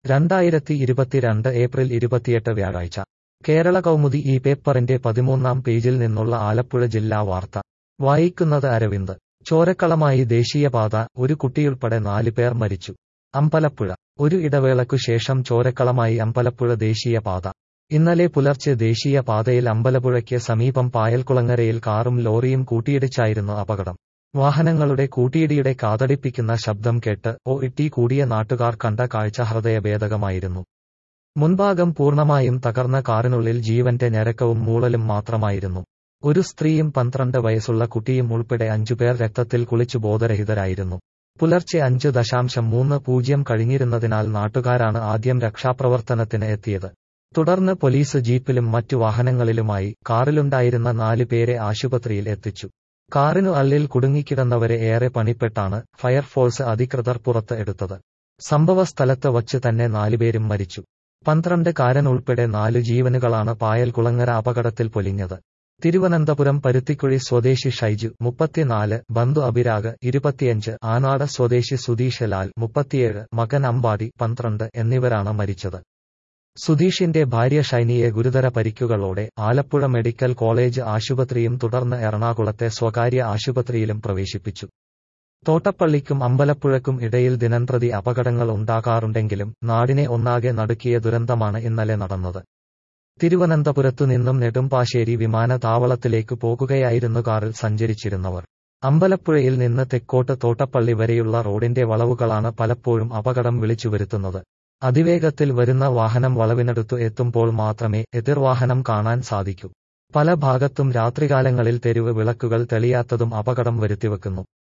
രണ്ടായിരത്തി ഇരുപത്തിരണ്ട് ഏപ്രിൽ ഇരുപത്തിയെട്ട് വ്യാഴാഴ്ച കേരള കൗമുദി ഈ പേപ്പറിന്റെ പതിമൂന്നാം പേജിൽ നിന്നുള്ള ആലപ്പുഴ ജില്ലാ വാർത്ത വായിക്കുന്നത് അരവിന്ദ് ചോരക്കളമായി ദേശീയപാത ഒരു കുട്ടിയുൾപ്പെടെ നാല് പേർ മരിച്ചു അമ്പലപ്പുഴ ഒരു ഇടവേളയ്ക്കു ശേഷം ചോരക്കളമായി അമ്പലപ്പുഴ ദേശീയപാത ഇന്നലെ പുലർച്ചെ ദേശീയപാതയിൽ അമ്പലപ്പുഴയ്ക്ക് സമീപം പായൽക്കുളങ്ങരയിൽ കാറും ലോറിയും കൂട്ടിയിടിച്ചായിരുന്നു അപകടം വാഹനങ്ങളുടെ കൂട്ടിയിടിയുടെ കാതടിപ്പിക്കുന്ന ശബ്ദം കേട്ട് ഒ ഇട്ടി കൂടിയ നാട്ടുകാർ കണ്ട കാഴ്ച ഹൃദയഭേദകമായിരുന്നു മുൻഭാഗം പൂർണ്ണമായും തകർന്ന കാറിനുള്ളിൽ ജീവന്റെ ഞരക്കവും മൂളലും മാത്രമായിരുന്നു ഒരു സ്ത്രീയും പന്ത്രണ്ട് വയസ്സുള്ള കുട്ടിയും ഉൾപ്പെടെ അഞ്ചുപേർ രക്തത്തിൽ കുളിച്ചു ബോധരഹിതരായിരുന്നു പുലർച്ചെ അഞ്ച് ദശാംശം മൂന്ന് പൂജ്യം കഴിഞ്ഞിരുന്നതിനാൽ നാട്ടുകാരാണ് ആദ്യം രക്ഷാപ്രവർത്തനത്തിന് എത്തിയത് തുടർന്ന് പോലീസ് ജീപ്പിലും മറ്റു വാഹനങ്ങളിലുമായി കാറിലുണ്ടായിരുന്ന നാല് പേരെ ആശുപത്രിയിൽ എത്തിച്ചു കാറിനു അള്ളിൽ കുടുങ്ങിക്കിടന്നവരെ ഏറെ പണിപ്പെട്ടാണ് ഫയർഫോഴ്സ് അധികൃതർ പുറത്ത് എടുത്തത് സംഭവസ്ഥലത്ത് വച്ച് തന്നെ നാലുപേരും മരിച്ചു പന്ത്രണ്ട് കാരൻ ഉൾപ്പെടെ നാലു ജീവനുകളാണ് പായൽകുളങ്ങര അപകടത്തിൽ പൊലിഞ്ഞത് തിരുവനന്തപുരം പരുത്തിക്കുഴി സ്വദേശി ഷൈജു മുപ്പത്തിനാല് ബന്ധു അഭിരാഗ് ഇരുപത്തിയഞ്ച് ആനാട് സ്വദേശി സുധീഷ് ലാൽ മുപ്പത്തിയേഴ് മകൻ അമ്പാടി പന്ത്രണ്ട് എന്നിവരാണ് മരിച്ചത് സുധീഷിന്റെ ഭാര്യ ഷൈനിയെ ഗുരുതര പരിക്കുകളോടെ ആലപ്പുഴ മെഡിക്കൽ കോളേജ് ആശുപത്രിയും തുടർന്ന് എറണാകുളത്തെ സ്വകാര്യ ആശുപത്രിയിലും പ്രവേശിപ്പിച്ചു തോട്ടപ്പള്ളിക്കും അമ്പലപ്പുഴക്കും ഇടയിൽ ദിനംപ്രതി അപകടങ്ങൾ ഉണ്ടാകാറുണ്ടെങ്കിലും നാടിനെ ഒന്നാകെ നടുക്കിയ ദുരന്തമാണ് ഇന്നലെ നടന്നത് തിരുവനന്തപുരത്തു നിന്നും നെടുമ്പാശ്ശേരി വിമാനത്താവളത്തിലേക്ക് പോകുകയായിരുന്നു കാറിൽ സഞ്ചരിച്ചിരുന്നവർ അമ്പലപ്പുഴയിൽ നിന്ന് തെക്കോട്ട് തോട്ടപ്പള്ളി വരെയുള്ള റോഡിന്റെ വളവുകളാണ് പലപ്പോഴും അപകടം വിളിച്ചുവരുത്തുന്നത് അതിവേഗത്തിൽ വരുന്ന വാഹനം വളവിനടുത്തു എത്തുമ്പോൾ മാത്രമേ എതിർവാഹനം കാണാൻ സാധിക്കൂ പല ഭാഗത്തും രാത്രികാലങ്ങളിൽ തെരുവ് വിളക്കുകൾ തെളിയാത്തതും അപകടം വരുത്തിവെക്കുന്നു